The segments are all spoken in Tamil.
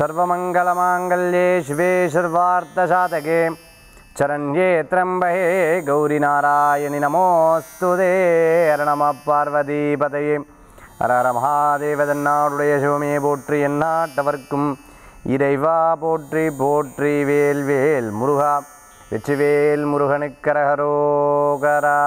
सर्वमङ्गलमाङ्गल्ये शिवे सर्वार्थसाधके चरण्ये त्र्यम्बहे गौरिनारायणि नमोऽस्तु दे हर नमः பார்வதிபதையே ஹர ஹர மகாதேவதன்னாடுடைய சிவமே போற்றி எந்நாட்டவர்க்கும் இறைவா போற்றி போற்றி வேல் வேல் முருகா வெற்றிவேல் முருகனுக்கரகரோகரா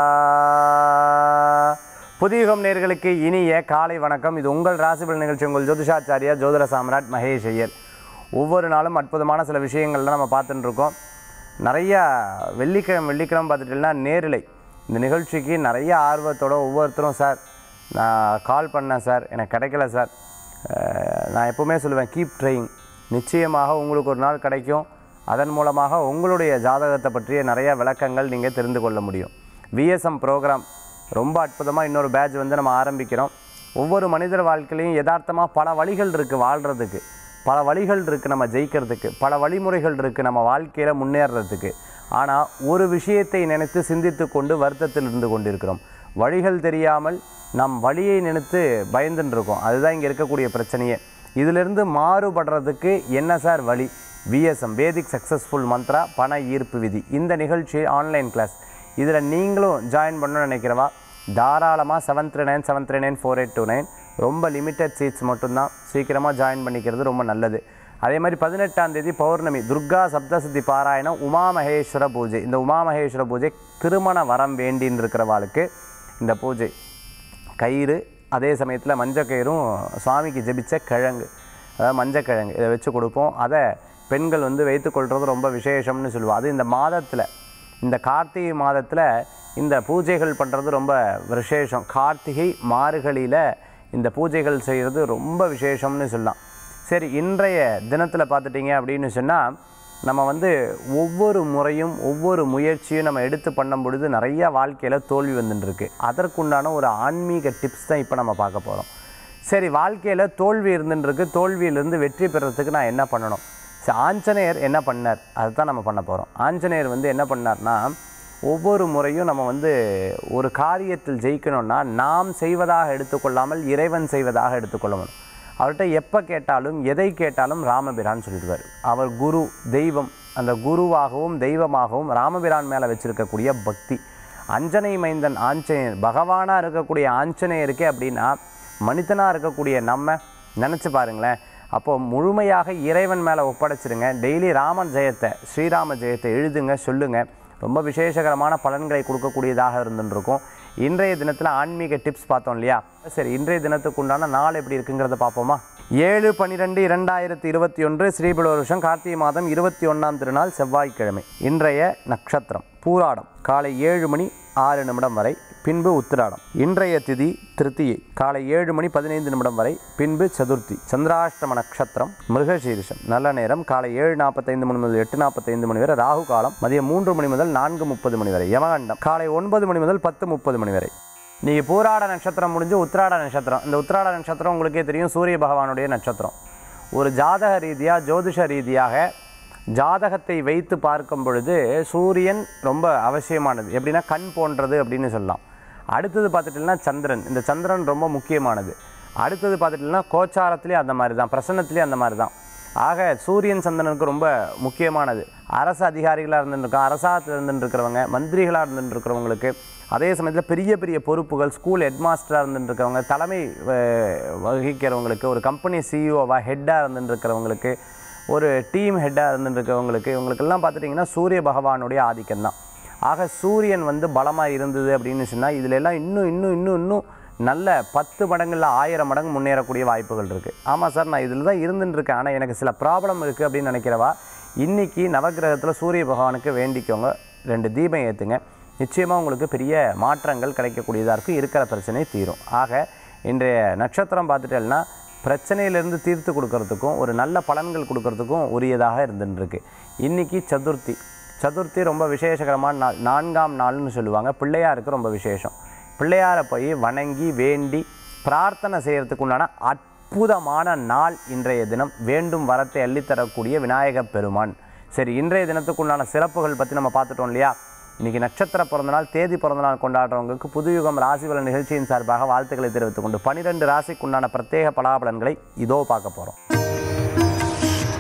புதியுகம் நேர்களுக்கு இனிய காலை வணக்கம் இது உங்கள் ராசிபல் நிகழ்ச்சி உங்கள் ஜோதிஷாச்சாரியா ஜோதிட சாம்ராட் மகேஷ் ஐயர் ஒவ்வொரு நாளும் அற்புதமான சில விஷயங்கள்லாம் நம்ம பார்த்துட்டு இருக்கோம் நிறையா வெள்ளிக்கிழமை வெள்ளிக்கிழமை பார்த்துட்டீங்கன்னா நேரிலை இந்த நிகழ்ச்சிக்கு நிறைய ஆர்வத்தோட ஒவ்வொருத்தரும் சார் நான் கால் பண்ணேன் சார் எனக்கு கிடைக்கல சார் அஹ், நான் எப்போவுமே சொல்லுவேன் கீப் ட்ரைங் நிச்சயமாக உங்களுக்கு ஒரு நாள் கிடைக்கும் அதன் மூலமாக உங்களுடைய ஜாதகத்தை பற்றிய நிறைய விளக்கங்கள் நீங்கள் தெரிந்து கொள்ள முடியும் விஎஸ்எம் ப்ரோக்ராம் ரொம்ப அற்புதமாக இன்னொரு பேட்ச் வந்து நம்ம ஆரம்பிக்கிறோம் ஒவ்வொரு மனிதர் வாழ்க்கையிலையும் யதார்த்தமாக பல வழிகள் இருக்குது வாழ்கிறதுக்கு பல வழிகள் இருக்குது நம்ம ஜெயிக்கிறதுக்கு பல வழிமுறைகள் இருக்குது நம்ம வாழ்க்கையில் முன்னேறதுக்கு ஆனால் ஒரு விஷயத்தை நினைத்து சிந்தித்து கொண்டு வருத்தத்தில் இருந்து கொண்டிருக்கிறோம் வழிகள் தெரியாமல் நம் வழியை நினைத்து பயந்துன்னு இருக்கோம் அதுதான் இங்கே இருக்கக்கூடிய பிரச்சனையே இதிலிருந்து மாறுபடுறதுக்கு என்ன சார் வழி விஎஸ்எம் வேதிக் சக்ஸஸ்ஃபுல் மந்த்ரா பண ஈர்ப்பு விதி இந்த நிகழ்ச்சி ஆன்லைன் கிளாஸ் இதில் நீங்களும் ஜாயின் பண்ணணும்னு நினைக்கிறவா தாராளமாக seven three nine seven three nine four eight two nine ரொம்ப லிமிட்டட் சீட்ஸ் மட்டும்தான் சீக்கிரமாக ஜாயின் பண்ணிக்கிறது ரொம்ப நல்லது அதே மாதிரி பதினெட்டாம் தேதி பௌர்ணமி துர்கா சப்தசித்தி பாராயணம் உமா மகேஸ்வர பூஜை இந்த உமா மகேஸ்வர பூஜை திருமண வரம் வேண்டின்னு இருக்கிறவாளுக்கு இந்த பூஜை கயிறு அதே சமயத்தில் மஞ்சக்கயிறும் சுவாமிக்கு ஜெபிச்ச கிழங்கு அதாவது மஞ்சக்கிழங்கு இதை வச்சு கொடுப்போம் அதை பெண்கள் வந்து வைத்துக்கொள்கிறது ரொம்ப விசேஷம்னு சொல்லுவோம் அது இந்த மாதத்தில் இந்த கார்த்திகை மாதத்தில் இந்த பூஜைகள் பண்ணுறது ரொம்ப விசேஷம் கார்த்திகை மார்கழியில் இந்த பூஜைகள் செய்கிறது ரொம்ப விசேஷம்னு சொல்லலாம் சரி இன்றைய தினத்தில் பார்த்துட்டிங்க அப்படின்னு சொன்னால் நம்ம வந்து ஒவ்வொரு முறையும் ஒவ்வொரு முயற்சியும் நம்ம எடுத்து பண்ணும் பொழுது நிறைய வாழ்க்கையில் தோல்வி வந்துட்டுருக்கு அதற்குண்டான ஒரு ஆன்மீக டிப்ஸ் தான் இப்போ நம்ம பார்க்க போகிறோம் சரி வாழ்க்கையில் தோல்வி இருந்துருக்கு தோல்வியிலிருந்து வெற்றி பெறத்துக்கு நான் என்ன பண்ணணும் சரி ஆஞ்சநேயர் என்ன பண்ணார் அதுதான் நம்ம பண்ண போகிறோம் ஆஞ்சநேயர் வந்து என்ன பண்ணார்னா ஒவ்வொரு முறையும் நம்ம வந்து ஒரு காரியத்தில் ஜெயிக்கணும்னா நாம் செய்வதாக எடுத்துக்கொள்ளாமல் இறைவன் செய்வதாக எடுத்துக்கொள்ளணும் அவர்கிட்ட எப்போ கேட்டாலும் எதை கேட்டாலும் ராமபிரான் சொல்லிடுவார் அவர் குரு தெய்வம் அந்த குருவாகவும் தெய்வமாகவும் ராமபிரான் மேலே வச்சிருக்கக்கூடிய பக்தி அஞ்சனை மைந்தன் ஆஞ்சநேயர் பகவானாக இருக்கக்கூடிய ஆஞ்சநேயருக்கே அப்படின்னா மனிதனாக இருக்கக்கூடிய நம்ம நினச்சி பாருங்களேன் அப்போ முழுமையாக இறைவன் மேலே ஒப்படைச்சிருங்க டெய்லி ராமன் ஜெயத்தை ஸ்ரீராம ஜெயத்தை எழுதுங்க சொல்லுங்கள் ரொம்ப விசேஷகரமான பலன்களை கொடுக்கக்கூடியதாக இருந்துருக்கும் இன்றைய தினத்தில் ஆன்மீக டிப்ஸ் பார்த்தோம் இல்லையா சரி இன்றைய தினத்துக்கு உண்டான நாள் எப்படி இருக்குங்கிறத பார்ப்போமா ஏழு பன்னிரெண்டு இரண்டாயிரத்தி இருபத்தி ஒன்று ஸ்ரீபுல வருஷம் கார்த்திகை மாதம் இருபத்தி ஒன்றாம் திருநாள் செவ்வாய்க்கிழமை இன்றைய நட்சத்திரம் பூராடம் காலை ஏழு மணி ஆறு நிமிடம் வரை பின்பு உத்திராடம் இன்றைய திதி திருத்தியை காலை ஏழு மணி பதினைந்து நிமிடம் வரை பின்பு சதுர்த்தி சந்திராஷ்டம நட்சத்திரம் மிருகசீரிஷம் நல்ல நேரம் காலை ஏழு நாற்பத்தைந்து மணி முதல் எட்டு நாற்பத்தைந்து மணி வரை ராகு காலம் மதியம் மூன்று மணி முதல் நான்கு முப்பது மணி வரை யமகண்டம் காலை ஒன்பது மணி முதல் பத்து முப்பது மணி வரை நீங்கள் பூராட நட்சத்திரம் முடிஞ்சு உத்திராட நட்சத்திரம் இந்த உத்திராட நட்சத்திரம் உங்களுக்கே தெரியும் சூரிய பகவானுடைய நட்சத்திரம் ஒரு ஜாதக ரீதியாக ஜோதிஷ ரீதியாக ஜாதகத்தை வைத்து பார்க்கும் பொழுது சூரியன் ரொம்ப அவசியமானது எப்படின்னா கண் போன்றது அப்படின்னு சொல்லலாம் அடுத்தது பார்த்துட்டிங்கன்னா சந்திரன் இந்த சந்திரன் ரொம்ப முக்கியமானது அடுத்தது பார்த்துட்டிங்கன்னா கோச்சாரத்திலே அந்த மாதிரி தான் பிரசன்னத்திலே அந்த மாதிரி தான் ஆக சூரியன் சந்திரனுக்கு ரொம்ப முக்கியமானது அரசு அதிகாரிகளாக இருந்துருக்கோம் அரசாங்கத்தில் இருந்துருக்கிறவங்க மந்திரிகளாக இருந்துருக்கிறவங்களுக்கு அதே சமயத்தில் பெரிய பெரிய பொறுப்புகள் ஸ்கூல் ஹெட்மாஸ்டராக இருந்துருக்கிறவங்க தலைமை அஹ், வகிக்கிறவங்களுக்கு ஒரு கம்பெனி சிஇஓவாக ஹெட்டாக இருந்துருக்கிறவங்களுக்கு ஒரு டீம் ஹெட்டாக இருந்துருக்கவங்களுக்கு இவங்களுக்கெல்லாம் பார்த்துட்டிங்கன்னா சூரிய பகவானுடைய ஆதிக்கம் தான் ஆக சூரியன் வந்து பலமாக இருந்தது அப்படின்னு சொன்னால் இதில் எல்லாம் இன்னும் இன்னும் இன்னும் இன்னும் நல்ல பத்து மடங்குல ஆயிரம் மடங்கு முன்னேறக்கூடிய வாய்ப்புகள் இருக்குது ஆமாம் சார் நான் இதில் தான் இருந்துட்டு இருக்கேன் ஆனால் எனக்கு சில ப்ராப்ளம் இருக்குது அப்படின்னு நினைக்கிறவா இன்றைக்கி நவக்கிரகத்தில் சூரிய பகவானுக்கு வேண்டிக்கோங்க ரெண்டு தீபம் ஏற்றுங்க நிச்சயமாக உங்களுக்கு பெரிய மாற்றங்கள் கிடைக்கக்கூடியதாக இருக்கும் இருக்கிற பிரச்சனை தீரும் ஆக இன்றைய நட்சத்திரம் பார்த்துட்டேன்னா பிரச்சனையிலேருந்து தீர்த்து கொடுக்கறதுக்கும் ஒரு நல்ல பலன்கள் கொடுக்கறதுக்கும் உரியதாக இருந்துருக்கு இன்றைக்கி சதுர்த்தி சதுர்த்தி ரொம்ப விசேஷகரமான நாள் நான்காம் நாள்னு சொல்லுவாங்க பிள்ளையாருக்கு ரொம்ப விசேஷம் பிள்ளையாரை போய் வணங்கி வேண்டி பிரார்த்தனை செய்கிறதுக்கு உண்டான அற்புதமான நாள் இன்றைய தினம் வேண்டும் வரத்தை அள்ளித்தரக்கூடிய விநாயகப் பெருமான் சரி இன்றைய தினத்துக்குண்டான சிறப்புகள் பற்றி நம்ம பார்த்துட்டோம் இல்லையா இன்றைக்கி நட்சத்திர பிறந்தநாள் தேதி பிறந்தநாள் கொண்டாடுறவங்களுக்கு புதுயுகம் ராசி பலன் நிகழ்ச்சியின் சார்பாக வாழ்த்துக்களை தெரிவித்துக் கொண்டு பனிரெண்டு ராசிக்குண்டான பிரத்யேக பலாபலன்களை இதோ பார்க்க போகிறோம்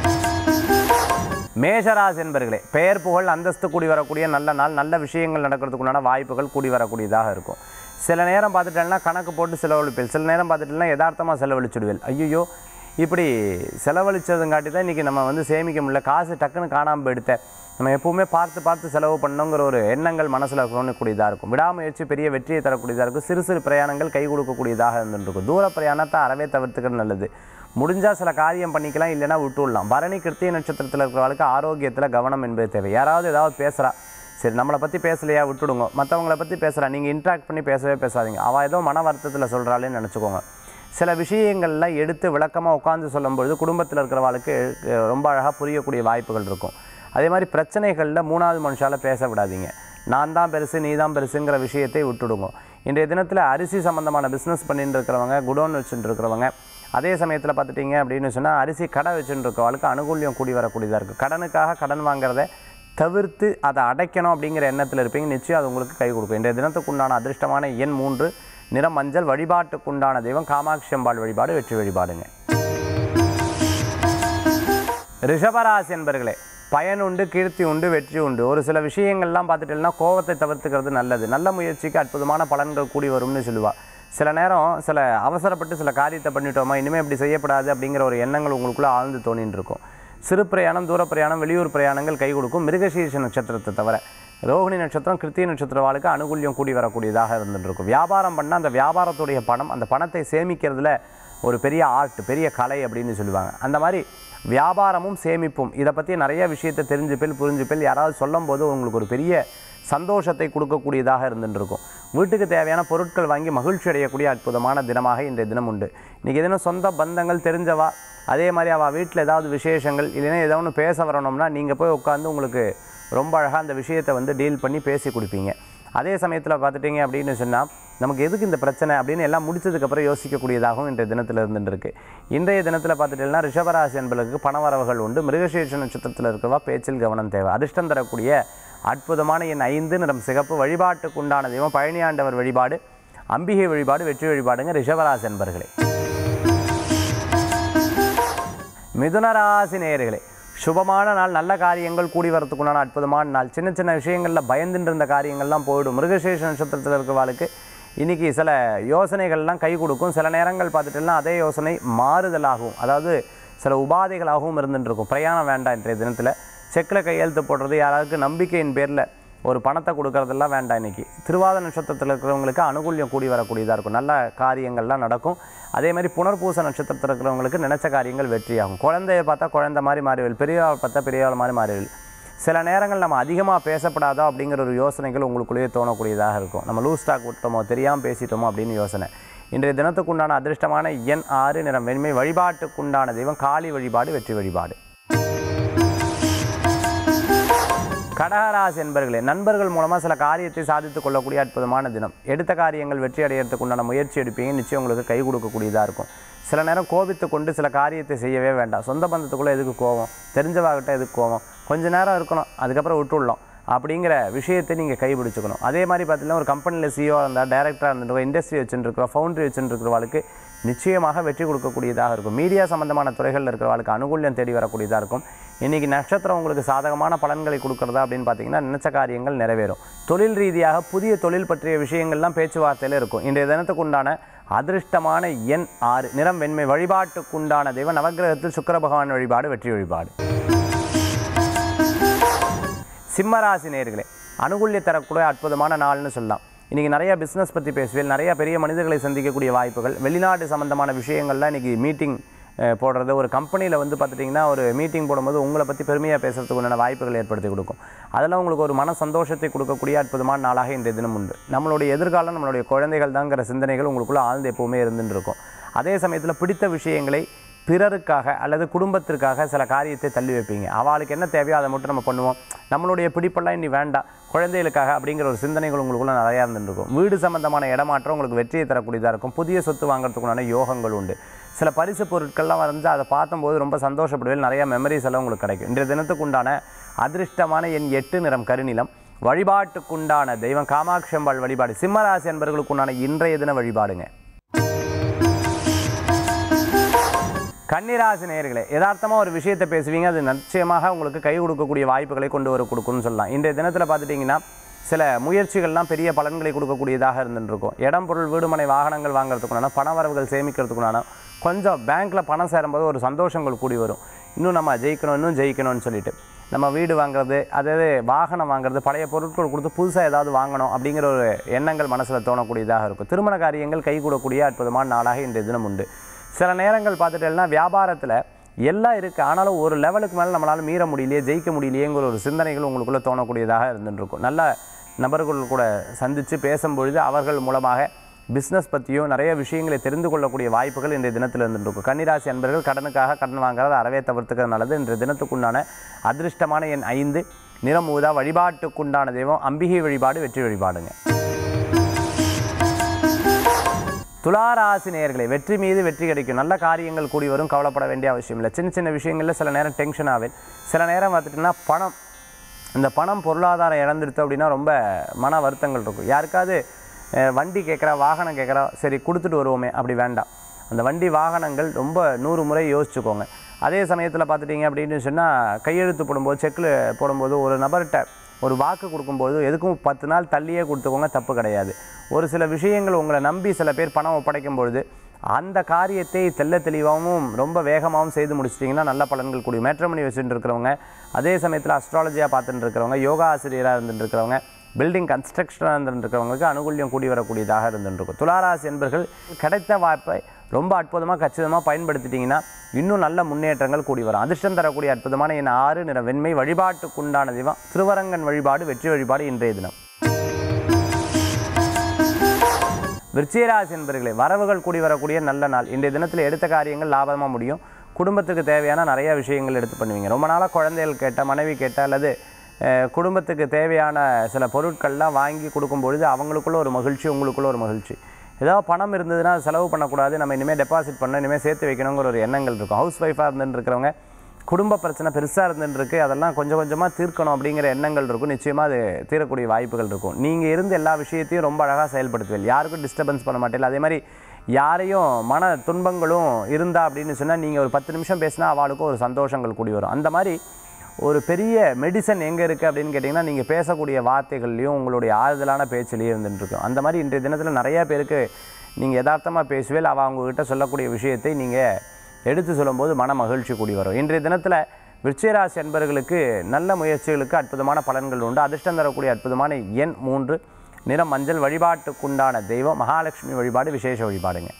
மேஷராசி என்பர்களே பெயர் புகழ் அந்தஸ்து கூடி வரக்கூடிய நல்ல நாள் நல்ல விஷயங்கள் நடக்கிறதுக்குண்டான வாய்ப்புகள் கூடி வரக்கூடியதாக இருக்கும் சில நேரம் பார்த்துட்டேன்னா கணக்கு போட்டு செலவழிப்பேன் சில நேரம் பார்த்துட்டேன்னா யதார்த்தமாக செலவழிச்சுடுவேன் ஐயோ இப்படி செலவழிச்சதுங்காட்டி தான் இன்றைக்கி நம்ம வந்து சேமிக்க முடியல காசு டக்குன்னு காணாமல் போயிடுத்த நம்ம எப்பவுமே பார்த்து பார்த்து செலவு பண்ணணுங்கிற ஒரு எண்ணங்கள் மனசில் இருக்கக்கூடியதாக இருக்கும் விடாமுயற்சி பெரிய வெற்றியை தரக்கூடியதாக இருக்கும் சிறு சிறு பிரயாணங்கள் கை கொடுக்கக்கூடியதாக இருந்துருக்கும் தூர பிரயாணத்தை அறவே தவிர்த்துக்கிறது நல்லது முடிஞ்சால் சில காரியம் பண்ணிக்கலாம் இல்லைன்னா விட்டுடலாம் பரணி கிருத்திய நட்சத்திரத்தில் இருக்கிறவங்களுக்கு ஆரோக்கியத்தில் கவனம் என்பது தேவை யாராவது ஏதாவது பேசுகிறா சரி நம்மளை பற்றி பேசலையா விட்டுடுங்க மற்றவங்கள பற்றி பேசுகிறா நீங்கள் இன்ட்ராக்ட் பண்ணி பேசவே பேசாதீங்க அவள் ஏதோ மன வருத்தத்தில் சொல்கிறாளேன்னு நினச்சிக்கோங்க சில விஷயங்கள்லாம் எடுத்து விளக்கமாக உட்காந்து சொல்லும்பொழுது குடும்பத்தில் இருக்கிறவாளுக்கு அஹ், ரொம்ப அழகாக புரியக்கூடிய வாய்ப்புகள் இருக்கும் அதே மாதிரி பிரச்சனைகளில் மூணாவது மனுஷால பேச விடாதீங்க நான் தான் பெருசு நீ தான் பெருசுங்கிற விஷயத்தை விட்டுடுங்க இன்றைய தினத்தில் அரிசி சம்மந்தமான பிஸ்னஸ் பண்ணிட்டு இருக்கிறவங்க குடோன் வச்சுட்டு இருக்கிறவங்க அதே சமயத்தில் பார்த்துட்டிங்க அப்படின்னு சொன்னால் அரிசி கடை வச்சுட்டு இருக்கிறவங்களுக்கு அனுகூல்யம் கூடி வரக்கூடியதாக இருக்குது கடனுக்காக கடன் வாங்குறத தவிர்த்து அதை அடைக்கணும் அப்படிங்கிற எண்ணத்தில் இருப்பீங்க நிச்சயம் அது உங்களுக்கு கை கொடுக்கும் இன்றைய தினத்துக்குண்டான அதிர்ஷ்டமான எண் மூன்று நிறம் மஞ்சள் வழிபாட்டுக்குண்டான தெய்வம் காமாட்சி அம்பாள் வழிபாடு வெற்றி வழிபாடுங்க ரிஷபராசி என்பர்களே பயனுண்டு கீர்த்தி உண்டு வெற்றி உண்டு ஒரு சில விஷயங்கள்லாம் பார்த்துட்டீங்கன்னா கோவத்தை தவிர்த்துக்கிறது நல்லது நல்ல முயற்சிக்கு அற்புதமான பலன்கள் கூடி வரும்னு சொல்லுவா சில நேரம் சில அவசரப்பட்டு சில காரியத்தை பண்ணிட்டோமா இனிமேல் இப்படி செய்யப்படாது அப்படிங்கிற ஒரு எண்ணங்கள் உங்களுக்குள்ளே ஆழ்ந்து தோணின்னு இருக்கும் சிறு பிரயாணம் தூர பிரயாணம் வெளியூர் பிரயாணங்கள் கை கொடுக்கும் மிருகசீர்ஷ நட்சத்திரத்தை தவிர ரோகிணி நட்சத்திரம் கிருத்திய நட்சத்திரவாளுக்கு அனுகூல்யம் கூடி வரக்கூடியதாக இருந்துட்டு இருக்கும் வியாபாரம் பண்ணால் அந்த வியாபாரத்துடைய பணம் அந்த பணத்தை சேமிக்கிறதுல ஒரு பெரிய ஆர்ட் பெரிய கலை அப்படின்னு சொல்லுவாங்க அந்த மாதிரி வியாபாரமும் சேமிப்பும் இதை பற்றி நிறைய விஷயத்தை தெரிஞ்சுப்பேல் புரிஞ்சுப்பேல் யாராவது சொல்லும்போது உங்களுக்கு ஒரு பெரிய சந்தோஷத்தை கொடுக்கக்கூடியதாக இருந்துட்டு இருக்கும் வீட்டுக்கு தேவையான பொருட்கள் வாங்கி மகிழ்ச்சி அடையக்கூடிய அற்புதமான தினமாக இன்றைய தினம் உண்டு இன்றைக்கி எதனா சொந்த பந்தங்கள் தெரிஞ்சவா அதே மாதிரி அவள் வீட்டில் ஏதாவது விசேஷங்கள் இல்லைன்னா ஏதோ ஒன்று பேச வரணும்னா நீங்கள் போய் உட்காந்து உங்களுக்கு ரொம்ப அழகாக அந்த விஷயத்தை வந்து டீல் பண்ணி பேசி கொடுப்பீங்க அதே சமயத்தில் பார்த்துட்டிங்க அப்படின்னு சொன்னால் நமக்கு எதுக்கு இந்த பிரச்சனை அப்படின்னு எல்லாம் முடிச்சதுக்கப்புறம் யோசிக்கக்கூடியதாகவும் இன்றைய தினத்தில் இருந்துட்டு இருக்கு இன்றைய தினத்தில் பார்த்துட்டீங்கன்னா ரிஷபராசி என்பதற்கு பணவரவுகள் உண்டு மிருகசீர்ஷ நட்சத்திரத்தில் இருக்கிறவா பேச்சில் கவனம் தேவை அதிர்ஷ்டம் தரக்கூடிய அற்புதமான என் ஐந்து நிறம் சிகப்பு வழிபாட்டுக்கு உண்டான தெய்வம் பழனியாண்டவர் வழிபாடு அம்பிகை வழிபாடு வெற்றி வழிபாடுங்க ரிஷபராசி என்பர்களே மிதுனராசி நேயர்களே சுபமான நாள் நல்ல காரியங்கள் கூடி வரத்துக்குண்டான அற்புதமான நாள் சின்ன சின்ன விஷயங்களில் பயந்துட்டு இருந்த காரியங்கள்லாம் போயிடும் மிருகசேஷ நட்சத்திரத்தில் இருக்கிறவாளுக்கு இன்றைக்கி சில யோசனைகள்லாம் கை கொடுக்கும் சில நேரங்கள் பார்த்துட்டுலாம் அதே யோசனை மாறுதலாகவும் அதாவது சில உபாதைகளாகவும் இருந்துட்டு இருக்கும் பிரயாணம் வேண்டாம் இன்றைய தினத்தில் செக்கில் கையெழுத்து போடுறது யாராவது நம்பிக்கையின் பேரில் ஒரு பணத்தை கொடுக்கறதெல்லாம் வேண்டாம் இன்னைக்கு திருவாத நட்சத்திரத்தில் இருக்கிறவங்களுக்கு அனுகூல்யம் கூடி வரக்கூடியதாக இருக்கும் நல்ல காரியங்கள்லாம் நடக்கும் அதே மாதிரி புனர்பூச நட்சத்திரத்தில் இருக்கிறவங்களுக்கு நினைச்ச காரியங்கள் வெற்றியாகும் குழந்தைய பார்த்தா குழந்தை மாதிரி மாறிவள் பெரியவாள் பார்த்தா பெரியவாள் மாதிரி மாறிவள் சில நேரங்கள் நம்ம அதிகமாக பேசப்படாதோ அப்படிங்கிற ஒரு யோசனைகள் உங்களுக்குள்ளேயே தோணக்கூடியதாக இருக்கும் நம்ம லூஸ் ஸ்டாக் விட்டோமோ தெரியாமல் பேசிட்டோமோ அப்படின்னு யோசனை இன்றைய தினத்துக்குண்டான அதிர்ஷ்டமான எண் ஆறு நிறம் வெண்மை வழிபாட்டுக்குண்டான தெய்வம் காளி வழிபாடு வெற்றி வழிபாடு கடகராசி என்பர்களே நண்பர்கள் மூலமாக சில காரியத்தை சாதித்துக் கொள்ளக்கூடிய அற்புதமான தினம் எடுத்த காரியங்கள் வெற்றி அடையறதுக்கு உண்டான முயற்சி எடுப்பீங்க நிச்சயம் உங்களுக்கு கை கொடுக்கக்கூடியதாக இருக்கும் சில நேரம் கோபித்து கொண்டு சில காரியத்தை செய்யவே வேண்டாம் சொந்த பந்தத்துக்குள்ளே எதுக்கு கோவம் தெரிஞ்சவாகிட்ட எதுக்கு கோவம் கொஞ்ச நேரம் இருக்கணும் அதுக்கப்புறம் விட்டுடலாம் அப்படிங்கிற விஷயத்தை நீங்கள் கைப்பிடிச்சுக்கணும் அதே மாதிரி பார்த்தீங்கன்னா ஒரு கம்பெனியில் சிஓ இருந்தால் டைரக்டராக இருந்துருக்கோம் இண்டஸ்ட்ரி வச்சுருக்கிறோம் ஃபவுண்டரி வச்சுருக்கிறவாளுக்கு நிச்சயமாக வெற்றி கொடுக்கக்கூடியதாக இருக்கும் மீடியா சம்பந்தமான துறைகளில் இருக்கிறவாளுக்கு அனுகூல்யம் தேடி வரக்கூடியதாக இருக்கும் இன்றைக்கி நட்சத்திரம் உங்களுக்கு சாதகமான பலன்களை கொடுக்குறதா அப்படின்னு பார்த்தீங்கன்னா நினைச்ச காரியங்கள் நிறைவேறும் தொழில் ரீதியாக புதிய தொழில் பற்றிய விஷயங்கள்லாம் பேச்சுவார்த்தையில் இருக்கும் இன்றைய தினத்துக்கு உண்டான அதிர்ஷ்டமான எண் ஆறு நிறம் வெண்மை வழிபாட்டுக்குண்டான தெய்வம் நவக்கிரகத்தில் சுக்கிர பகவான் வழிபாடு வெற்றி வழிபாடு சிம்மராசி நேர்களே அனுகூல்ய தரக்கூடிய அற்புதமான நாள்னு சொல்லலாம் இன்றைக்கி நிறைய பிஸ்னஸ் பற்றி பேசுவேன் நிறைய பெரிய மனிதர்களை சந்திக்கக்கூடிய வாய்ப்புகள் வெளிநாடு சம்மந்தமான விஷயங்கள்லாம் இன்றைக்கி மீட்டிங் போடுறது ஒரு கம்பெனியில் வந்து பார்த்துட்டிங்கன்னா ஒரு மீட்டிங் போடும்போது உங்களை பற்றி பெருமையாக பேசுறதுக்கு உண்டான வாய்ப்புகள் ஏற்படுத்தி கொடுக்கும் அதெல்லாம் உங்களுக்கு ஒரு மன சந்தோஷத்தை கொடுக்கக்கூடிய அற்புதமான நாளாக இன்றைய தினம் உண்டு நம்மளுடைய எதிர்காலம் நம்மளுடைய குழந்தைகள் தாங்கிற சிந்தனைகள் உங்களுக்குள்ள ஆழ்ந்து எப்போவுமே இருந்துட்டு இருக்கும் அதே சமயத்தில் பிடித்த விஷயங்களை பிறருக்காக அல்லது குடும்பத்திற்காக சில காரியத்தை தள்ளி வைப்பீங்க அவளுக்கு என்ன தேவையோ அதை மட்டும் நம்ம பண்ணுவோம் நம்மளுடைய பிடிப்பெல்லாம் இனி வேண்டாம் குழந்தைகளுக்காக அப்படிங்கிற ஒரு சிந்தனைகள் உங்களுக்குள்ள நிறையா இருந்துருக்கும் வீடு சம்பந்தமான இடமாற்றம் உங்களுக்கு வெற்றியை தரக்கூடியதாக இருக்கும் புதிய சொத்து வாங்குறதுக்குண்டான யோகங்கள் உண்டு சில பரிசு பொருட்கள்லாம் வந்து அதை பார்க்கும்போது ரொம்ப சந்தோஷப்படுவேன் நிறையா மெமரிஸ் எல்லாம் உங்களுக்கு கிடைக்கும் இன்றைய தினத்துக்கு உண்டான அதிர்ஷ்டமான என் எட்டு நிறம் கருநிலம் வழிபாட்டுக்குண்டான தெய்வம் காமாட்சி அம்பாள் வழிபாடு சிம்மராசி என்பவர்களுக்கு உண்டான இன்றைய தின வழிபாடுங்க கன்னிராசி நேயர்களே யதார்த்தமாக ஒரு விஷயத்தை பேசுவீங்க அது நிச்சயமாக உங்களுக்கு கை கொடுக்கக்கூடிய வாய்ப்புகளை கொண்டு வர கொடுக்கும்னு சொல்லலாம் இன்றைய தினத்தில் பார்த்துட்டிங்கன்னா சில முயற்சிகள்லாம் பெரிய பலன்களை கொடுக்கக்கூடியதாக இருந்துட்டு இருக்கும் இடம் பொருள் வீடுமனை வாகனங்கள் வாங்குறதுக்குண்டான பண வரவுகள் சேமிக்கிறதுக்குண்டான கொஞ்சம் பேங்க்கில் பணம் சேரும்போது ஒரு சந்தோஷங்கள் கூடி வரும் இன்னும் நம்ம ஜெயிக்கணும் இன்னும் ஜெயிக்கணும்னு சொல்லிட்டு நம்ம வீடு வாங்குறது அதாவது வாகனம் வாங்குறது பழைய பொருட்கள் கொடுத்து புதுசாக ஏதாவது வாங்கணும் அப்படிங்கிற ஒரு எண்ணங்கள் மனசில் தோணக்கூடியதாக இருக்கும் திருமண காரியங்கள் கைகூடக்கூடிய அற்புதமான நாளாக இன்றைய தினம் உண்டு சில நேரங்கள் பார்த்துட்டேன்னா வியாபாரத்தில் எல்லாம் இருக்குது ஆனாலும் ஒரு லெவலுக்கு மேலே நம்மளால் மீற முடியலையே ஜெயிக்க முடியலையேங்கிற ஒரு சிந்தனைகள் உங்களுக்குள்ளே தோணக்கூடியதாக இருந்துட்டு இருக்கும் நல்ல நபர்கள் கூட சந்தித்து பேசும்பொழுது அவர்கள் மூலமாக பிஸ்னஸ் பற்றியும் நிறைய விஷயங்களை தெரிந்து கொள்ளக்கூடிய வாய்ப்புகள் இன்றைய தினத்தில் இருந்துட்டு இருக்கும் கன்னிராசி அன்பர்கள் கடனுக்காக கடன் வாங்குறது அறவே தவிர்த்துக்கிறது நல்லது இன்றைய தினத்துக்குண்டான அதிர்ஷ்டமான எண் ஐந்து நிறம் ஊதா வழிபாட்டுக்குண்டான தெய்வம் அம்பிகை வழிபாடு வெற்றி வழிபாடுங்க துளாராசி நேயர்களே வெற்றி மீது வெற்றி கிடைக்கும் நல்ல காரியங்கள் கூடி வரும் கவலைப்பட வேண்டிய அவசியம் இல்லை சின்ன சின்ன விஷயங்களில் சில நேரம் டென்ஷன் ஆகும் சில நேரம் பார்த்துட்டிங்கன்னா பணம் இந்த பணம் பொருளாதாரம் இழந்துடுத்து அப்படின்னா ரொம்ப மன வருத்தங்கள் இருக்கும் யாருக்காவது அஹ், வண்டி கேட்குறா வாகனம் கேட்குறா சரி கொடுத்துட்டு வருவோமே அப்படி வேண்டாம் அந்த வண்டி வாகனங்கள் ரொம்ப நூறு முறை யோசிச்சுக்கோங்க அதே சமயத்தில் பார்த்துட்டிங்க அப்படின்னு சொன்னால் கையெழுத்து போடும்போது செக்கில் போடும்போது ஒரு நபர்கிட்ட ஒரு வாக்கு கொடுக்கும்போது எதுக்கும் பத்து நாள் தள்ளியே கொடுத்துக்கோங்க தப்பு கிடையாது ஒரு சில விஷயங்கள் உங்களை நம்பி சில பேர் பணம் ஒப்படைக்கும் பொழுது அந்த காரியத்தை தெள்ள தெளிவாகவும் ரொம்ப வேகமாகவும் செய்து முடிச்சிட்டிங்கன்னா நல்ல பலன்கள் கூடிய மேட்ரமணி வச்சுட்டு இருக்கிறவங்க அதே சமயத்தில் அஸ்ட்ராலஜியாக பார்த்துட்டு இருக்கிறவங்க யோகா ஆசிரியராக இருந்துட்டு இருக்கிறவங்க பில்டிங் கன்ஸ்ட்ரக்ஷனாக இருந்துட்டு இருக்கிறவங்களுக்கு அனுகூல்யம் கூடி வரக்கூடியதாக இருந்துட்டு இருக்கும் துளாராசி என்பர்கள் கிடைத்த வாய்ப்பை ரொம்ப அற்புதமாக கச்சிதமாக பயன்படுத்திட்டிங்கன்னா இன்னும் நல்ல முன்னேற்றங்கள் கூடி வரும் அதிர்ஷ்டம் தரக்கூடிய அற்புதமான என் ஆறு நிற வெண்மை வழிபாட்டுக்குண்டான தெய்வம் திருவரங்கன் வழிபாடு வெற்றி வழிபாடு இன்றைய தினம் விருச்சிகராசி என்பர்களே வரவுகள் கூடி வரக்கூடிய நல்ல நாள் இன்றைய தினத்தில் எடுத்த காரியங்கள் லாபமாக முடியும் குடும்பத்துக்கு தேவையான நிறைய விஷயங்கள் எடுத்து பண்ணுவீங்க ரொம்ப நாளாக குழந்தைகள் கேட்ட மனைவி கேட்ட அல்லது அஹ், குடும்பத்துக்கு தேவையான சில பொருட்கள்லாம் வாங்கி கொடுக்கும் பொழுது அவங்களுக்குள்ள ஒரு மகிழ்ச்சி உங்களுக்குள்ள ஒரு மகிழ்ச்சி ஏதாவது பணம் இருந்ததுன்னா அது செலவு பண்ணக்கூடாது நம்ம இனிமேல் டெபாசிட் பண்ண இனிமேல் சேர்த்து வைக்கணுங்கிற ஒரு எண்ணங்கள் இருக்கும் ஹவுஸ் ஒய்ஃபாக இருந்துட்டு இருக்கிறவங்க குடும்ப பிரச்சனை பெருசாக இருந்துட்டு இருக்கு அதெல்லாம் கொஞ்சம் கொஞ்சமாக தீர்க்கணும் அப்படிங்கிற எண்ணங்கள் இருக்கும் நிச்சயமாக அது தீரக்கூடிய வாய்ப்புகள் இருக்கும் நீங்கள் இருந்து எல்லா விஷயத்தையும் ரொம்ப அழகாக செயல்படுத்துவீங்க யாருக்கும் டிஸ்டர்பன்ஸ் பண்ண மாட்டேன் அதே மாதிரி யாரையும் மன துன்பங்களும் இருந்தா அப்படின்னு சொன்னால் நீங்கள் ஒரு பத்து நிமிஷம் பேசினா அவளுக்கும் ஒரு சந்தோஷங்கள் கூடி வரும் அந்த மாதிரி ஒரு பெரிய மெடிசன் எங்கே இருக்குது அப்படின்னு கேட்டிங்கன்னா நீங்கள் பேசக்கூடிய வார்த்தைகள்லையும் உங்களுடைய ஆறுதலான பேச்சிலையும் இருந்துட்டு இருக்கும் அந்த மாதிரி இன்றைய தினத்தில் நிறைய பேருக்கு நீங்கள் யதார்த்தமாக பேசுவேல் அவள் அவங்கக்கிட்ட சொல்லக்கூடிய விஷயத்தை நீங்கள் எடுத்து சொல்லும்போது மன மகிழ்ச்சி கூடி வரும் இன்றைய தினத்தில் விருச்சிகராசி அன்பர்களுக்கு நல்ல முயற்சிகளுக்கு அற்புதமான பலன்கள் உண்டு அதிர்ஷ்டம் தரக்கூடிய அற்புதமான எண் மூன்று நிறம் மஞ்சள் வழிபாட்டுக்குண்டான தெய்வம் மகாலட்சுமி வழிபாடு விசேஷ வழிபாடுங்க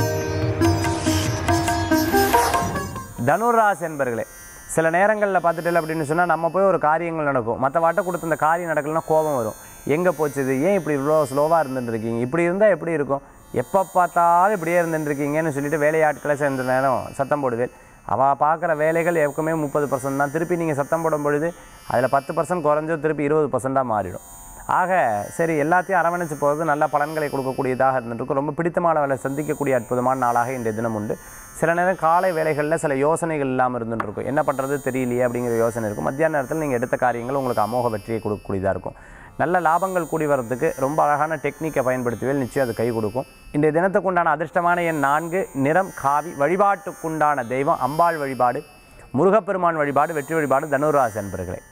தனுராசி என்பர்களே சில நேரங்களில் பார்த்துட்டு அப்படின்னு சொன்னால் நம்ம போய் ஒரு காரியங்கள் நடக்கும் மற்ற வாட்ட கொடுத்த இந்த காரியம் நடக்கலன்னா கோபம் வரும் எங்கே போச்சு இது ஏன் இப்படி இவ்வளோ ஸ்லோவாக இருந்துட்டு இருக்கீங்க இப்படி இருந்தால் எப்படி இருக்கும் எப்போ பார்த்தாலும் இப்படியே இருந்துட்டு இருக்கீங்கன்னு சொல்லிட்டு வேலையாட்களை சேர்ந்த நேரம் சத்தம் போடுவேன் அவள் பார்க்குற வேலைகள் எப்பவுமே முப்பது பர்சன்ட் தான் திருப்பி நீங்கள் சத்தம் போடும் பொழுது அதில் பத்து பர்சன்ட் குறைஞ்சோ திருப்பி இருபது பர்சண்ட்டாக மாறிடும் ஆக சரி எல்லாத்தையும் அரவணைச்சு போகிறது நல்ல பலன்களை கொடுக்கக்கூடியதாக இருந்துட்டு ரொம்ப பிடித்தமானவர்களை சந்திக்கக்கூடிய அற்புதமான நாளாக இன்றைய தினம் உண்டு சில நேரம் காலை வேலைகளில் சில யோசனைகள் இல்லாமல் இருந்துட்டு இருக்கும் என்ன பண்ணுறது தெரியலையே அப்படிங்கிற யோசனை இருக்கும் மத்தியான நேரத்தில் நீங்கள் எடுத்த காரியங்கள் உங்களுக்கு அமோக வெற்றியை கொடுக்கக்கூடியதாக இருக்கும் நல்ல லாபங்கள் கூடி வரதுக்கு ரொம்ப அழகான டெக்னிக்கை பயன்படுத்துவேல் நிச்சயம் அது கை கொடுக்கும் இன்றைய தினத்துக்குண்டான அதிர்ஷ்டமான எண் நான்கு நிறம் காவி வழிபாட்டுக்குண்டான தெய்வம் அம்பாள் வழிபாடு முருகப்பெருமான் வழிபாடு வெற்றி வழிபாடு தனுராசி அன்பர்களே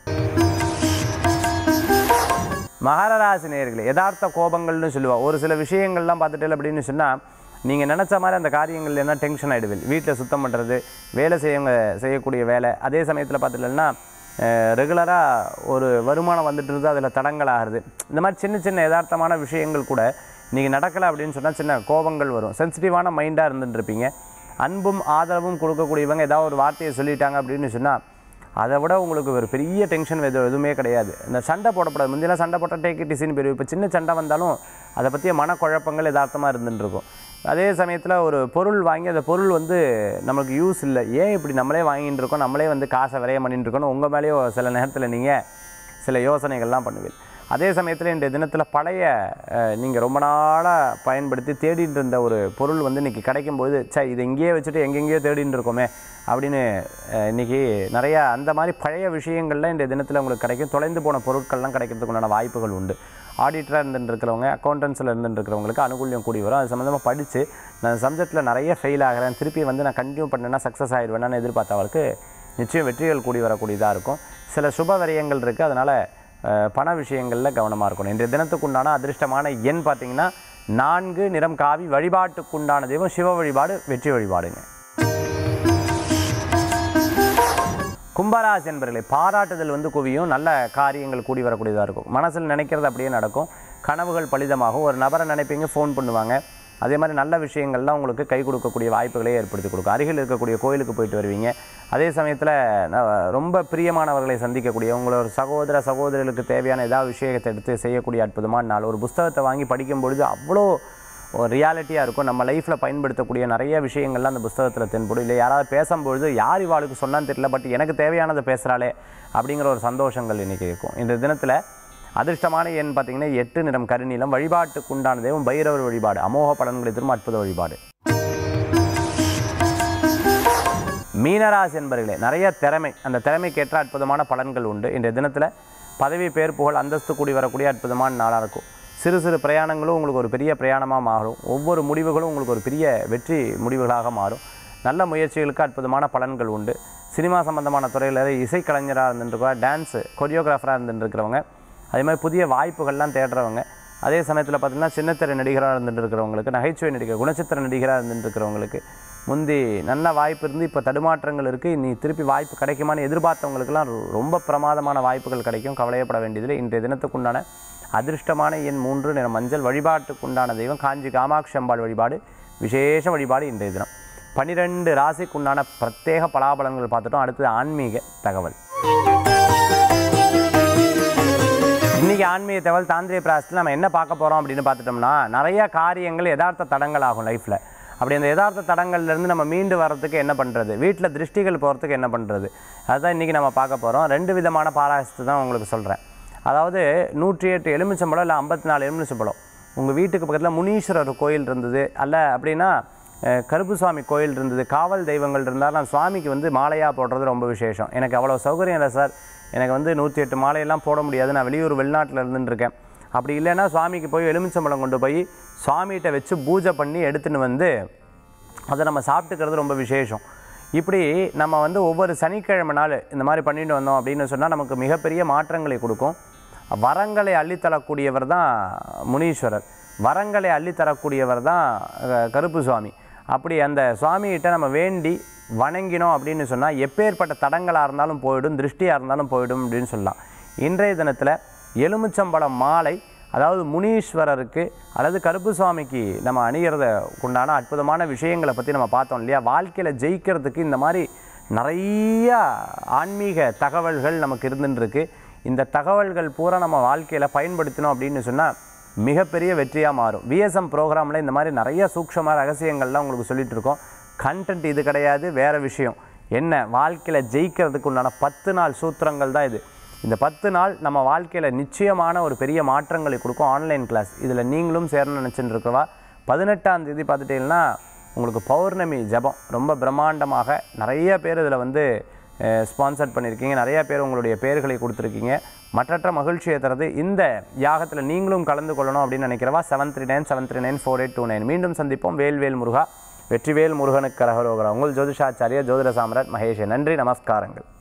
மகர ராசி நேயர்களே யதார்த்த கோபங்கள்னு சொல்லுவா ஒரு சில விஷயங்கள்லாம் பார்த்துட்டு அப்படின்னு சொன்னால் நீங்கள் நினச்ச மாதிரி அந்த காரியங்கள் என்ன டென்ஷன் ஆகிடுவீங்க வீட்டில் சுத்தம் பண்ணுறது வேலை செய்யவங்க செய்யக்கூடிய வேலை அதே சமயத்தில் பார்த்துட்டோம்னா ரெகுலராக ஒரு வருமானம் வந்துட்டு இருந்து அதில் தடங்கள் ஆகுது இந்த மாதிரி சின்ன சின்ன யதார்த்தமான விஷயங்கள் கூட நீங்கள் நடக்கலை அப்படின்னு சொன்னால் சின்ன கோபங்கள் வரும் சென்சிட்டிவான மைண்டாக இருந்துட்டு இருப்பீங்க அன்பும் ஆதரவும் கொடுக்கக்கூடியவங்க ஏதாவது ஒரு வார்த்தையை சொல்லிட்டாங்க அப்படின்னு சொன்னால் அதை விட உங்களுக்கு ஒரு பெரிய டென்ஷன் எது எதுவுமே கிடையாது இந்த சண்டை போடக்கூடாது முந்தியெல்லாம் சண்டை போட்டால் டேக் இட் இசின்னு பெரிய இப்போ சின்ன சண்டை வந்தாலும் அதை பற்றிய மனக்குழப்பங்கள் யதார்த்தமாக இருந்துட்டு இருக்கும் அதே சமயத்தில் ஒரு பொருள் வாங்கி அந்த பொருள் வந்து நமக்கு யூஸ் இல்லை ஏன் இப்படி நம்மளே வாங்கிட்டு இருக்கோம் நம்மளே வந்து காசை விரைய பண்ணிட்டு இருக்கோம் உங்கள் மேலேயே சில நேரத்தில் நீங்கள் சில யோசனைகள்லாம் பண்ணுவீங்க அதே சமயத்தில் இன்றைய தினத்தில் பழைய நீங்கள் ரொம்ப நாளாக பயன்படுத்தி தேடிட்டு இருந்த ஒரு பொருள் வந்து இன்றைக்கி கிடைக்கும்பொழுது சே இதை இங்கேயே வச்சுட்டு எங்கெங்கேயோ தேடிட்டு இருக்கோமே அப்படின்னு அஹ், இன்னைக்கு நிறையா அந்த மாதிரி பழைய விஷயங்கள்லாம் இன்றைய தினத்தில் உங்களுக்கு கிடைக்கும் தொலைந்து போன பொருட்கள்லாம் கிடைக்கிறதுக்கு உண்டான வாய்ப்புகள் உண்டு ஆடிட்டராக இருந்துட்டு இருக்கிறவங்க அக்கௌண்டன்ஸில் இருந்துட்டு இருக்கிறவங்களுக்கு அனுகூல்யம் கூடி வரும் அது சம்மந்தமாக படித்து நான் சப்ஜெக்ட்டில் நிறைய ஃபெயில் ஆகிறேன் திருப்பி வந்து நான் கண்டினியூ பண்ணேன்னா சக்ஸஸ் ஆகிடுவேன்னு எதிர்பார்த்தவர்களுக்கு நிச்சயம் வெற்றிகள் கூடி வரக்கூடியதாக இருக்கும் சில சுப விரயங்கள் இருக்குது அதனால் பண விஷயங்களில் கவனமாக இருக்கணும் இன்றைய தினத்துக்குண்டான அதிர்ஷ்டமான எண் பார்த்தீங்கன்னா நான்கு நிறம் காவி வழிபாட்டுக்குண்டான தெய்வம் சிவ வழிபாடு வெற்றி வழிபாடுங்க கும்பராசி என்பர்களே பாராட்டுதல் வந்து குவியும் நல்ல காரியங்கள் கூடி வரக்கூடியதாக இருக்கும் மனசில் நினைக்கிறது அப்படியே நடக்கும் கனவுகள் பலிதமாகும் ஒரு நபரை நினைப்பீங்க ஃபோன் பண்ணுவாங்க அதே மாதிரி நல்ல விஷயங்கள்லாம் உங்களுக்கு கை கொடுக்கக்கூடிய வாய்ப்புகளை ஏற்படுத்தி கொடுக்கும் அருகில் இருக்கக்கூடிய கோயிலுக்கு போயிட்டு வருவீங்க அதே சமயத்தில் ரொம்ப பிரியமானவர்களை சந்திக்கக்கூடிய உங்களோட சகோதர சகோதரிகளுக்கு தேவையான ஏதாவது விஷயத்தை எடுத்து செய்யக்கூடிய அற்புதமான நாள் ஒரு புஸ்தகத்தை வாங்கி படிக்கும் பொழுது அவ்வளோ ஒரு ரியாலிட்டியாக இருக்கும் நம்ம லைஃப்பில் பயன்படுத்தக்கூடிய நிறைய விஷயங்கள்லாம் அந்த புஸ்தகத்தில் தென்படும் இல்லை யாராவது பேசும்பொழுது யார் இவாளுக்கு சொன்னான்னு தெரியல பட் எனக்கு தேவையானதை பேசுகிறாளே அப்படிங்கிற ஒரு சந்தோஷங்கள் இன்றைக்கி இருக்கும் இந்த தினத்தில் அதிர்ஷ்டமான எண் பார்த்தீங்கன்னா எட்டு நிறம் கருநீலம் வழிபாட்டுக்கு உண்டான தெய்வம் பைரவர் வழிபாடு அமோக பலன்களை தரும் அற்புத வழிபாடு மீனராசி என்பர்களே நிறைய திறமை அந்த திறமைக்கேற்ற அற்புதமான பலன்கள் உண்டு இன்றைய தினத்தில் பதவி பேர் புகழ் அந்தஸ்து கூடி வரக்கூடிய அற்புதமான நாளாக இருக்கும் சிறு சிறு பிரயாணங்களும் உங்களுக்கு ஒரு பெரிய பிரயாணமாக மாறும் ஒவ்வொரு முடிவுகளும் உங்களுக்கு ஒரு பெரிய வெற்றி முடிவுகளாக மாறும் நல்ல முயற்சிகளுக்கு அற்புதமான பலன்கள் உண்டு சினிமா சம்பந்தமான துறையில் இசைக்கலைஞராக இருந்துருக்கா டான்ஸு கொரியோகிராஃபராக இருந்துருக்கிறவங்க அதே மாதிரி புதிய வாய்ப்புகள்லாம் தேடுறவங்க அதே சமயத்தில் பார்த்திங்கன்னா சின்னத்திரை நடிகராக இருந்துட்டு இருக்கிறவங்களுக்கு நகைச்சுவை நடிகர் குணச்சித்திர நடிகராக இருந்துட்டு இருக்கிறவங்களுக்கு முந்தி நல்ல வாய்ப்பு இருந்து இப்போ தடுமாற்றங்கள் இருக்குது நீ திருப்பி வாய்ப்பு கிடைக்குமான்னு எதிர்பார்த்தவங்களுக்கெல்லாம் ரொ- ரொம்ப பிரமாதமான வாய்ப்புகள் கிடைக்கும் கவலையப்பட வேண்டியதில்லை இன்றைய தினத்துக்குண்டான அதிர்ஷ்டமான எண் மூன்று நிற மஞ்சள் வழிபாட்டுக்குண்டான தெய்வம் காஞ்சி காமாட்சி அம்பாள் வழிபாடு விசேஷ வழிபாடு இன்றைய தினம் பனிரெண்டு ராசிக்குண்டான பிரத்யேக பலாபலன்கள் பார்த்துட்டோம் அடுத்தது ஆன்மீக தகவல் இன்னைக்கு ஆன்மீக தகவல் தாந்திரிய பிராசத்தில் நம்ம என்ன பார்க்க போகிறோம் அப்படின்னு பார்த்துட்டோம்னா நிறைய காரியங்கள் யதார்த்த தடங்கள் ஆகும் லைஃப்பில் அப்படி அந்த யதார்த்த தடங்கள்லேருந்து நம்ம மீண்டு வர்றதுக்கு என்ன பண்ணுறது வீட்டில் திருஷ்டிகள் போகிறதுக்கு என்ன பண்ணுறது அதுதான் இன்றைக்கி நம்ம பார்க்க போகிறோம் ரெண்டு விதமான பாராயசத்தை தான் உங்களுக்கு சொல்கிறேன் அதாவது நூற்றி எட்டு எலுமிச்சம்பழம் இல்லை ஐம்பத்தி நாலு எலுமிச்சம்பழம் உங்கள் வீட்டுக்கு பக்கத்தில் முனீஸ்வரர் கோயில் இருந்தது அல்ல அப்படின்னா அஹ், கருப்புசாமி கோயில் இருந்தது காவல் தெய்வங்கள் இருந்தால் நான் சுவாமிக்கு வந்து மாலையாக போடுறது ரொம்ப விசேஷம் எனக்கு அவ்வளோ சௌகரியம் இல்லை சார் எனக்கு வந்து நூற்றி எட்டு மாலையெல்லாம் போட முடியாது நான் வெளியூர் வெளிநாட்டில் இருந்துட்டு இருக்கேன் அப்படி இல்லைன்னா சுவாமிக்கு போய் எலுமிச்சம்பழம் கொண்டு போய் சுவாமிகிட்ட வச்சு பூஜை பண்ணி எடுத்துன்னு வந்து அதை நம்ம சாப்பிட்டுக்கிறது ரொம்ப விசேஷம் இப்படி நம்ம வந்து ஒவ்வொரு சனிக்கிழமை நாள் இந்த மாதிரி பண்ணிட்டு வந்தோம் அப்படின்னு சொன்னால் நமக்கு மிகப்பெரிய மாற்றங்களை கொடுக்கும் வரங்களை அள்ளித்தரக்கூடியவர் தான் முனீஸ்வரர் வரங்களை அள்ளித்தரக்கூடியவர் தான் அஹ், கருப்பு சுவாமி அப்படி அந்த சுவாமிகிட்ட நம்ம வேண்டி வணங்கினோம் அப்படின்னு சொன்னால் எப்பேற்பட்ட தடங்களாக இருந்தாலும் போயிடும் திருஷ்டியாக இருந்தாலும் போயிடும் அப்படின்னு சொல்லலாம் இன்றைய தினத்தில் எலுமிச்சம்பழம் மாலை அதாவது முனீஸ்வரருக்கு அல்லது கருப்பு சுவாமிக்கு நம்ம அணிகிறத உண்டான அற்புதமான விஷயங்களை பற்றி நம்ம பார்த்தோம் இல்லையா வாழ்க்கையில் ஜெயிக்கிறதுக்கு இந்த மாதிரி நிறைய ஆன்மீக தகவல்கள் நமக்கு இருந்துட்டு இருக்கு இந்த தகவல்கள் பூரா நம்ம வாழ்க்கையில் பயன்படுத்தினோம் அப்படின்னு சொன்னால் மிகப்பெரிய வெற்றியாக மாறும் விஎஸ்எம் ப்ரோக்ராமில் இந்த மாதிரி நிறைய சூக்ஷம ரகசியங்கள்லாம் உங்களுக்கு சொல்லிட்டு இருக்கோம் கண்டென்ட் இது கிடையாது வேறு விஷயம் என்ன வாழ்க்கையில் ஜெயிக்கிறதுக்கு உண்டான பத்து நாள் சூத்திரங்கள் தான் இது இந்த பத்து நாள் நம்ம வாழ்க்கையில் நிச்சயமான ஒரு பெரிய மாற்றங்களை கொடுக்கும் ஆன்லைன் கிளாஸ் இதில் நீங்களும் சேரணும்னு நினச்சிட்டு இருக்கவா பதினெட்டாம் தேதி பார்த்துட்டீங்கன்னா உங்களுக்கு பௌர்ணமி ஜபம் ரொம்ப பிரம்மாண்டமாக நிறைய பேர் இதில் வந்து ஸ்பான்சர் பண்ணியிருக்கீங்க நிறைய பேர் உங்களுடைய பேர்களை கொடுத்துருக்கீங்க மற்றற்ற மகிழ்ச்சியை தரது இந்த யாகத்தில் நீங்களும் கலந்து கொள்ளணும் அப்படின்னு நினைக்கிறவா seven three nine seven three nine four eight two nine மீண்டும் சந்திப்போம் வேல்வேல் முருகா வெற்றிவேல் முருகனுக்கு கரகரோகரா உங்கள் ஜோதிஷாச்சாரிய ஜோதிட சாம்ராட் மகேஷ் நன்றி நமஸ்காரங்கள்